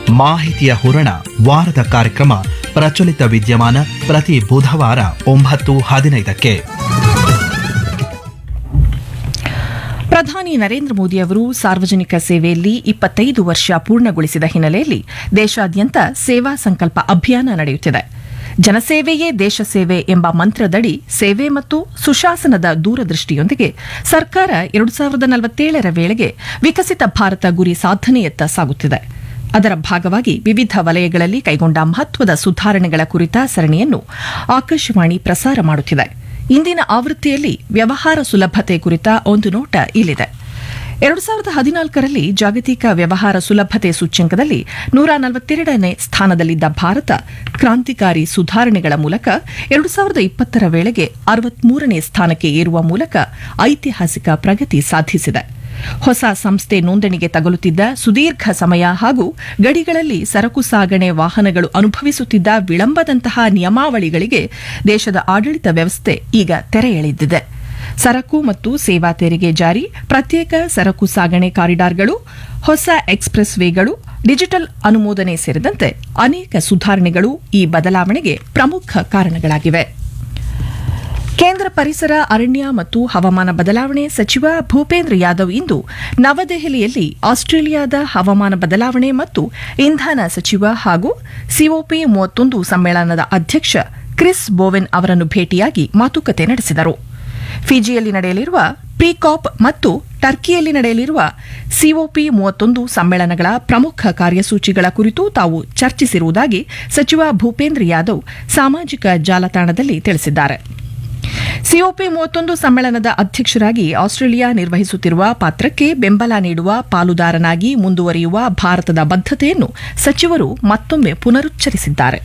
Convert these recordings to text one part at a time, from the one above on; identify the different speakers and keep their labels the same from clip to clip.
Speaker 1: ಮಾಹಿತಿಯ ಹೂರಣ ವಾರದ ಕಾರ್ಯಕ್ರಮ ಪ್ರಚಲಿತ ವಿದ್ಯಮಾನ ಪ್ರತಿ ಬುಧವಾರ ಒಂಬತ್ತು ಹದಿನೈದಕ್ಕೆ
Speaker 2: ಪ್ರಧಾನಿ ನರೇಂದ್ರ ಮೋದಿ ಅವರು ಸಾರ್ವಜನಿಕ ಸೇವೆಯಲ್ಲಿ ಇಪ್ಪತ್ತೈದು ವರ್ಷ ಪೂರ್ಣಗೊಳಿಸಿದ ಹಿನ್ನೆಲೆಯಲ್ಲಿ ದೇಶಾದ್ಯಂತ ಸೇವಾ ಸಂಕಲ್ಪ ಅಭಿಯಾನ ನಡೆಯುತ್ತಿದೆ ಜನಸೇವೆಯೇ ದೇಶ ಸೇವೆ ಎಂಬ ಮಂತ್ರದಡಿ ಸೇವೆ ಮತ್ತು ಸುಶಾಸನದ ದೂರದೃಷ್ಟಿಯೊಂದಿಗೆ ಸರ್ಕಾರ ಎರಡು ಸಾವಿರದ ನಲವತ್ತೇಳರ ವೇಳೆಗೆ ವಿಕಸಿತ ಭಾರತ ಗುರಿ ಸಾಧನೆಯತ್ತ ಸಾಗುತ್ತಿದೆ ಅದರ ಭಾಗವಾಗಿ ವಿವಿಧ ವಲಯಗಳಲ್ಲಿ ಕೈಗೊಂಡ ಮಹತ್ವದ ಸುಧಾರಣೆಗಳ ಕುರಿತ ಸರಣಿಯನ್ನು ಆಕಾಶವಾಣಿ ಪ್ರಸಾರ ಮಾಡುತ್ತಿದೆ ಇಂದಿನ ಆವೃತ್ತಿಯಲ್ಲಿ ವ್ಯವಹಾರ ಸುಲಭತೆ ಕುರಿತ ಒಂದು ನೋಟ ಇಲ್ಲಿದೆ ಎರಡು ಸಾವಿರದ ಹದಿನಾಲ್ಕರಲ್ಲಿ ಜಾಗತಿಕ ವ್ಯವಹಾರ ಸುಲಭತೆ ಸೂಚ್ಯಂಕದಲ್ಲಿ ನೂರ ನಲವತ್ತೆರಡನೇ ಸ್ಥಾನದಲ್ಲಿದ್ದ ಭಾರತ ಕ್ರಾಂತಿಕಾರಿ ಸುಧಾರಣೆಗಳ ಮೂಲಕ ಎರಡು ಸಾವಿರದ ಇಪ್ಪತ್ತರ ವೇಳೆಗೆ ಅರವತ್ಮೂರನೇ ಸ್ಥಾನಕ್ಕೆ ಏರುವ ಮೂಲಕ ಐತಿಹಾಸಿಕ ಪ್ರಗತಿ ಸಾಧಿಸಿದೆ ಹೊಸ ಸಂಸ್ಥೆ ನೋಂದಣಿಗೆ ತಗಲುತ್ತಿದ್ದ ಸುದೀರ್ಘ ಸಮಯ ಹಾಗೂ ಗಡಿಗಳಲ್ಲಿ ಸರಕು ಸಾಗಣೆ ವಾಹನಗಳು ಅನುಭವಿಸುತ್ತಿದ್ದ ವಿಳಂಬದಂತಹ ನಿಯಮಾವಳಿಗಳಿಗೆ ದೇಶದ ಆಡಳಿತ ವ್ಯವಸ್ಥೆ ಈಗ ತೆರೆ ಎಳೆದಿದೆ ಸರಕು ಮತ್ತು ಸೇವಾ ತೆರಿಗೆ ಜಾರಿ ಪ್ರತ್ಯೇಕ ಸರಕು ಸಾಗಣೆ ಕಾರಿಡಾರ್ಗಳು ಹೊಸ ಎಕ್ಸ್ಪ್ರೆಸ್ ವೇಗಳು ಡಿಜಿಟಲ್ ಅನುಮೋದನೆ ಸೇರಿದಂತೆ ಅನೇಕ ಸುಧಾರಣೆಗಳು ಈ ಬದಲಾವಣೆಗೆ ಪ್ರಮುಖ ಕಾರಣಗಳಾಗಿವೆ ಕೇಂದ್ರ ಪರಿಸರ ಅರಣ್ಯ ಮತ್ತು ಹವಾಮಾನ ಬದಲಾವಣೆ ಸಚಿವ ಭೂಪೇಂದ್ರ ಯಾದವ್ ಇಂದು ನವದೆಹಲಿಯಲ್ಲಿ ಆಸ್ಟ್ರೇಲಿಯಾದ ಹವಾಮಾನ ಬದಲಾವಣೆ ಮತ್ತು ಇಂಧನ ಸಚಿವ ಹಾಗೂ ಸಿಒಪಿ ಮೂವತ್ತೊಂದು ಸಮ್ಮೇಳನದ ಅಧ್ಯಕ್ಷ ಕ್ರಿಸ್ ಬೋವೆನ್ ಅವರನ್ನು ಭೇಟಿಯಾಗಿ ಮಾತುಕತೆ ನಡೆಸಿದರು ಫಿಜಿಯಲ್ಲಿ ನಡೆಯಲಿರುವ ಪ್ರಿಕಾಪ್ ಮತ್ತು ಟರ್ಕಿಯಲ್ಲಿ ನಡೆಯಲಿರುವ ಸಿಒಪಿ ಮೂವತ್ತೊಂದು ಸಮ್ಮೇಳನಗಳ ಪ್ರಮುಖ ಕಾರ್ಯಸೂಚಿಗಳ ಕುರಿತು ತಾವು ಚರ್ಚಿಸಿರುವುದಾಗಿ ಸಚಿವ ಭೂಪೇಂದ್ರ ಯಾದವ್ ಸಾಮಾಜಿಕ ಜಾಲತಾಣದಲ್ಲಿ ತಿಳಿಸಿದ್ದಾರೆ ಸಿಒಪಿ ಮೂವತ್ತೊಂದು ಸಮ್ಮೇಳನದ ಅಧ್ಯಕ್ಷರಾಗಿ ಆಸ್ಟ್ರೇಲಿಯಾ ನಿರ್ವಹಿಸುತ್ತಿರುವ ಪಾತ್ರಕ್ಕೆ ಬೆಂಬಲ ನೀಡುವ ಪಾಲುದಾರನಾಗಿ ಮುಂದುವರಿಯುವ ಭಾರತದ ಬದ್ಧತೆಯನ್ನು ಸಚಿವರು ಮತ್ತೊಮ್ಮೆ ಪುನರುಚ್ಚರಿಸಿದ್ದಾರೆ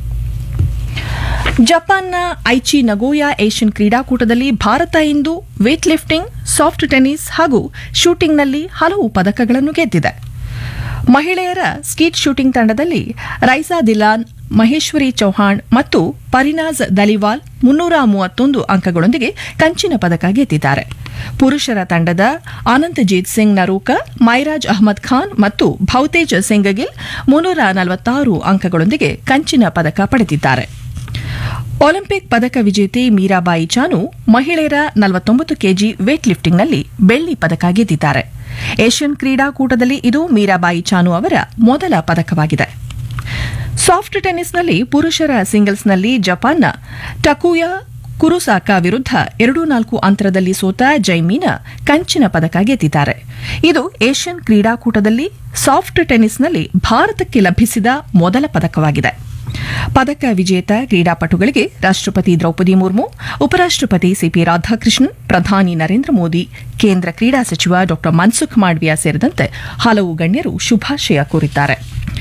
Speaker 2: ಜಪಾನ್ನ ಐಚಿ ನಗೋಯಾ ಏಷ್ಯನ್ ಕ್ರೀಡಾಕೂಟದಲ್ಲಿ ಭಾರತ ಇಂದು ವೇಟ್ ಲಿಫ್ಟಿಂಗ್ ಸಾಫ್ಟ್ ಟೆನ್ನಿಸ್ ಹಾಗೂ ಶೂಟಿಂಗ್ನಲ್ಲಿ ಹಲವು ಪದಕಗಳನ್ನು ಗೆದ್ದಿದೆ ಮಹಿಳೆಯರ ಸ್ಕೀಟ್ ಶೂಟಿಂಗ್ ತಂಡದಲ್ಲಿ ರೈಸಾ ದಿಲಾನ್ ಮಹೇಶ್ವರಿ ಚೌಹಾಣ್ ಮತ್ತು ಪರಿನಾಜ್ ದಲಿವಾಲ್ ಮುನ್ನೂರ ಮೂವತ್ತೊಂದು ಅಂಕಗಳೊಂದಿಗೆ ಕಂಚಿನ ಪದಕ ಗೆದ್ದಿದ್ದಾರೆ ಪುರುಷರ ತಂಡದ ಆನಂದಜೀತ್ ಸಿಂಗ್ ನರೂಕ ಮೈರಾಜ್ ಅಹ್ಮದ್ ಖಾನ್ ಮತ್ತು ಭೌತೇಜ್ ಸಿಂಗಗಿಲ್ ಮುನ್ನೂರ ನಲವತ್ತಾರು ಅಂಕಗಳೊಂದಿಗೆ ಕಂಚಿನ ಪದಕ ಪಡೆದಿದ್ದಾರೆ ಒಲಿಂಪಿಕ್ ಪದಕ ವಿಜೇತೆ ಮೀರಾಬಾಯಿ ಚಾನು ಮಹಿಳೆಯರ ನಲವತ್ತೊಂಬತ್ತು ಕೆಜಿ ವೇಟ್ ಲಿಫ್ಟಿಂಗ್ನಲ್ಲಿ ಬೆಳ್ಳಿ ಪದಕ ಗೆದ್ದಿದ್ದಾರೆ ಏಷ್ಯನ್ ಕ್ರೀಡಾಕೂಟದಲ್ಲಿ ಇದು ಮೀರಾಬಾಯಿ ಚಾನು ಅವರ ಮೊದಲ ಪದಕವಾಗಿದೆ ಸಾಫ್ಟ್ ಟೆನ್ನಿಸ್ನಲ್ಲಿ ಪುರುಷರ ಸಿಂಗಲ್ಸ್ನಲ್ಲಿ ಜಪಾನ್ನ ಟಕುಯಾ ಕುರುಸಾಕಾ ವಿರುದ್ಧ ಎರಡು ನಾಲ್ಕು ಅಂತರದಲ್ಲಿ ಸೋತ ಜೈಮೀನಾ ಕಂಚಿನ ಪದಕ ಗೆದ್ದಿದ್ದಾರೆ ಇದು ಏಷ್ಯನ್ ಕ್ರೀಡಾಕೂಟದಲ್ಲಿ ಸಾಫ್ಟ್ ಟೆನ್ನಿಸ್ನಲ್ಲಿ ಭಾರತಕ್ಕೆ ಲಭಿಸಿದ ಮೊದಲ ಪದಕವಾಗಿದೆ ಪದಕ ವಿಜೇತ ಕ್ರೀಡಾಪಟುಗಳಿಗೆ ರಾಷ್ಟ್ರಪತಿ ದ್ರೌಪದಿ ಮುರ್ಮು ಉಪರಾಷ್ಟ್ರಪತಿ ಸಿಪಿ ರಾಧಾಕೃಷ್ಣನ್ ಪ್ರಧಾನಿ ನರೇಂದ್ರ ಮೋದಿ ಕೇಂದ್ರ ಕ್ರೀಡಾ ಸಚಿವ ಡಾ ಮನ್ಸುಖ್ ಮಾಂಡವಿಯಾ ಸೇರಿದಂತೆ ಹಲವು ಗಣ್ಯರು ಶುಭಾಶಯ ಕೋರಿದ್ದಾರೆ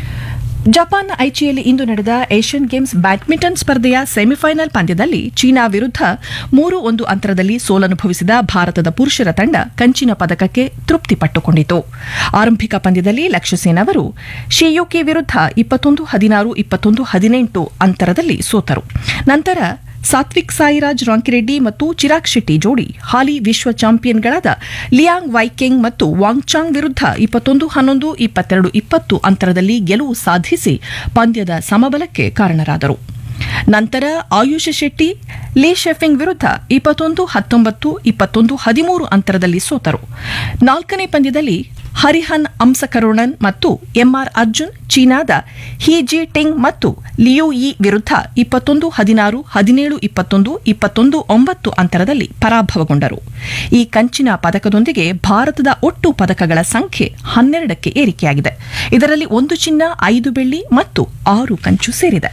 Speaker 2: ಜಪಾನ್ನ ಐಚಿಯಲ್ಲಿ ಇಂದು ನಡೆದ ಏಷ್ಯನ್ ಗೇಮ್ಸ್ ಬ್ಯಾಡ್ಮಿಂಟನ್ ಸ್ಪರ್ಧೆಯ ಸೆಮಿಫೈನಲ್ ಪಂದ್ಯದಲ್ಲಿ ಚೀನಾ ವಿರುದ್ಧ ಮೂರು ಒಂದು ಅಂತರದಲ್ಲಿ ಸೋಲನುಭವಿಸಿದ ಭಾರತದ ಪುರುಷರ ತಂಡ ಕಂಚಿನ ಪದಕಕ್ಕೆ ತೃಪ್ತಿ ಪಟ್ಟುಕೊಂಡಿತು ಆರಂಭಿಕ ಪಂದ್ಯದಲ್ಲಿ ಲಕ್ಷ್ಯಸೇನ್ ಅವರು ಶಿಯುಕಿ ವಿರುದ್ಧ ಇಪ್ಪತ್ತೊಂದು ಹದಿನಾರು ಇಪ್ಪತ್ತೊಂದು ಹದಿನೆಂಟು ಅಂತರದಲ್ಲಿ ಸೋತರು ನಂತರ ಸಾತ್ವಿಕ್ ಸಾಯಿರಾಜ್ ರಾಂಕಿರೆಡ್ಡಿ ಮತ್ತು ಚಿರಾಗ್ ಶೆಟ್ಟಿ ಜೋಡಿ ಹಾಲಿ ವಿಶ್ವ ಚಾಂಪಿಯನ್ಗಳಾದ ಲಿಯಾಂಗ್ ವೈಕೆಂಗ್ ಮತ್ತು ವಾಂಗ್ಚಾಂಗ್ ವಿರುದ್ಧ ಇಪ್ಪತ್ತೊಂದು ಹನ್ನೊಂದು ಇಪ್ಪತ್ತೆರಡು ಇಪ್ಪತ್ತು ಅಂತರದಲ್ಲಿ ಗೆಲುವು ಸಾಧಿಸಿ ಪಂದ್ಯದ ಸಮಬಲಕ್ಕೆ ಕಾರಣರಾದರು ನಂತರ ಆಯುಷ್ ಶೆಟ್ಟಿ ಲೀ ಶೆಫಿಂಗ್ ವಿರುದ್ಧ ಇಪ್ಪತ್ತೊಂದು ಹತ್ತೊಂಬತ್ತು ಇಪ್ಪತ್ತೊಂದು ಹದಿಮೂರು ಅಂತರದಲ್ಲಿ ಸೋತರು ನಾಲ್ಕನೇ ಪಂದ್ಯದಲ್ಲಿ ಹರಿಹನ್ ಅಂಸಕರುಣನ್ ಮತ್ತು ಎಂಆರ್ ಅರ್ಜುನ್ ಚೀನಾದ ಹಿ ಟಿಂಗ್ ಮತ್ತು ಲಿಯು ಇ ವಿರುದ್ಧ ಇಪ್ಪತ್ತೊಂದು ಹದಿನಾರು ಹದಿನೇಳು ಇಪ್ಪತ್ತೊಂದು ಇಪ್ಪತ್ತೊಂದು ಒಂಬತ್ತು ಅಂತರದಲ್ಲಿ ಪರಾಭವಗೊಂಡರು ಈ ಕಂಚಿನ ಪದಕದೊಂದಿಗೆ ಭಾರತದ ಒಟ್ಟು ಪದಕಗಳ ಸಂಖ್ಯೆ ಹನ್ನೆರಡಕ್ಕೆ ಏರಿಕೆಯಾಗಿದೆ ಇದರಲ್ಲಿ ಒಂದು ಚಿನ್ನ ಐದು ಬೆಳ್ಳಿ ಮತ್ತು ಆರು ಕಂಚು ಸೇರಿದೆ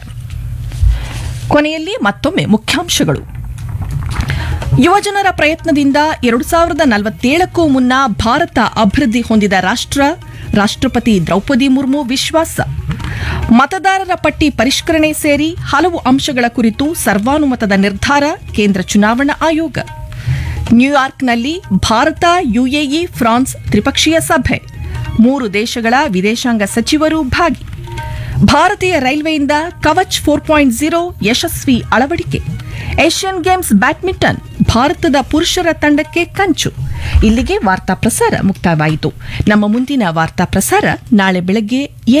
Speaker 2: ಕೊನೆಯಲ್ಲಿ ಮತ್ತೊಮ್ಮೆ ಮುಖ್ಯಾಂಶಗಳು ಯುವಜನರ ಪ್ರಯತ್ನದಿಂದ ಎರಡು ಸಾವಿರದ ನಲವತ್ತೇಳಕ್ಕೂ ಮುನ್ನ ಭಾರತ ಅಭಿವೃದ್ಧಿ ಹೊಂದಿದ ರಾಷ್ಟ್ರ ರಾಷ್ಟ್ರಪತಿ ದ್ರೌಪದಿ ಮುರ್ಮು ವಿಶ್ವಾಸ ಮತದಾರರ ಪಟ್ಟಿ ಪರಿಷ್ಕರಣೆ ಸೇರಿ ಹಲವು ಅಂಶಗಳ ಕುರಿತು ಸರ್ವಾನುಮತದ ನಿರ್ಧಾರ ಕೇಂದ್ರ ಚುನಾವಣಾ ಆಯೋಗ ನ್ಯೂಯಾರ್ಕ್ನಲ್ಲಿ ಭಾರತ ಯುಎಇ ಫ್ರಾನ್ಸ್ ತ್ರಿಪಕ್ಷೀಯ ಸಭೆ ಮೂರು ದೇಶಗಳ ವಿದೇಶಾಂಗ ಸಚಿವರು ಭಾಗಿ ಭಾರತೀಯ ರೈಲ್ವೆಯಿಂದ ಕವಚ್ ಫೋರ್ ಪಾಯಿಂಟ್ ಜೀರೋ ಯಶಸ್ವಿ ಅಳವಡಿಕೆ ಏಷ್ಯನ್ ಗೇಮ್ಸ್ ಬ್ಯಾಡ್ಮಿಂಟನ್ ಭಾರತದ ಪುರುಷರ ತಂಡಕ್ಕೆ ಕಂಚು ಇಲ್ಲಿಗೆ ವಾರ್ತಾ ಪ್ರಸಾರ ಮುಕ್ತಾಯವಾಯಿತು ನಮ್ಮ ಮುಂದಿನ ವಾರ್ತಾ ಪ್ರಸಾರ ನಾಳೆ ಬೆಳಗ್ಗೆ